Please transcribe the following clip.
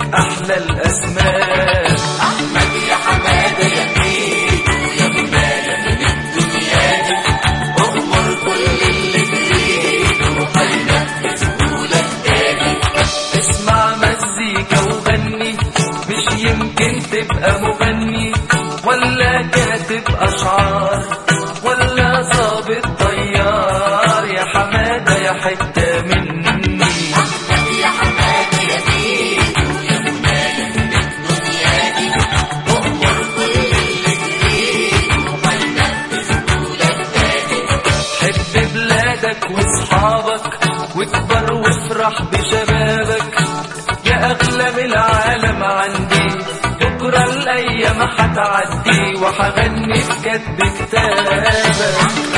أحلى الأسماء أحمد يا حمادة يا مين ويا منايا من الدنيا دي أغمر كل اللي تريده وهينفذهولك تاني اسمع مزيكا وغني مش يمكن تبقى مغني ولا كاتب أشعار ولا ظابط طيار يا حمادة يا حتة مني أحمد يا حمادة يا مين ويا منايا من الدنيا دي أغمر كل اللي تريده وهينفذهولك تاني حب بلادك واصحابك واكبر وافرح بشبابك يا اغلى من العالم عندي بكره الايام هتعدي وهغني بكتب كتابك